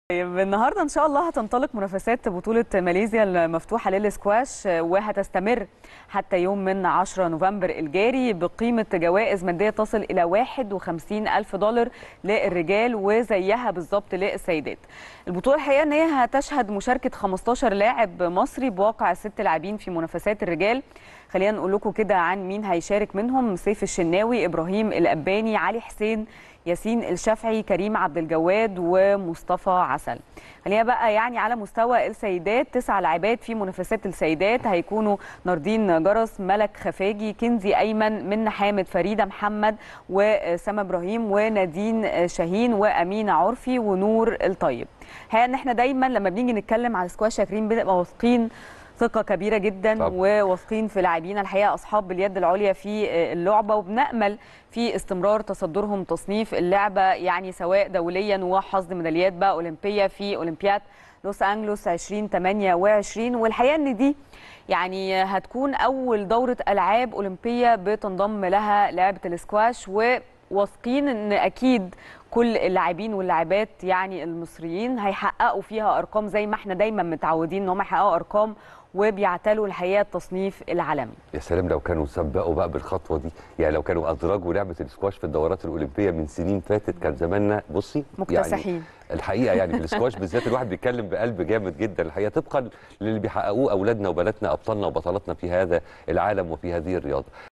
طيب النهارده ان شاء الله هتنطلق منافسات بطوله ماليزيا المفتوحه للسكواش وهتستمر حتى يوم من 10 نوفمبر الجاري بقيمه جوائز ماديه تصل الى 51 الف دولار للرجال وزيها بالظبط للسيدات. البطوله الحقيقه ان هي هتشهد مشاركه 15 لاعب مصري بواقع ست لاعبين في منافسات الرجال. خلينا نقول لكم كده عن مين هيشارك منهم سيف الشناوي ابراهيم الاباني علي حسين ياسين الشافعي كريم عبد الجواد ومصطفى عسل خلينا بقى يعني على مستوى السيدات تسع لاعبات في منافسات السيدات هيكونوا ناردين جرس ملك خفاجي كنزي ايمن منى حامد فريده محمد وسما ابراهيم ونادين شاهين وامينه عرفي ونور الطيب هي ان احنا دايما لما بنيجي نتكلم على السكواش يا كريم بنبقى واثقين ثقة كبيرة جدا طبعا. وواثقين في لاعبينا الحقيقة أصحاب اليد العليا في اللعبة وبنأمل في استمرار تصدرهم تصنيف اللعبة يعني سواء دوليا وحصد ميداليات بقى أولمبية في أولمبياد لوس أنجلوس 2028 والحقيقة إن دي يعني هتكون أول دورة ألعاب أولمبية بتنضم لها لعبة الاسكواش وواثقين إن أكيد كل اللاعبين واللاعبات يعني المصريين هيحققوا فيها ارقام زي ما احنا دايما متعودين ان هم يحققوا ارقام وبيعتلوا الحقيقه التصنيف العالمي يا سلام لو كانوا سبقوا بقى بالخطوه دي يعني لو كانوا ادرجوا لعبه الاسكواش في الدورات الاولمبيه من سنين فاتت كان زماننا بصي مكتسحين يعني الحقيقه يعني في الاسكواش بالذات الواحد بيتكلم بقلب جامد جدا الحقيقه طبقا للي بيحققوه اولادنا وبناتنا ابطالنا وبطلاتنا في هذا العالم وفي هذه الرياضه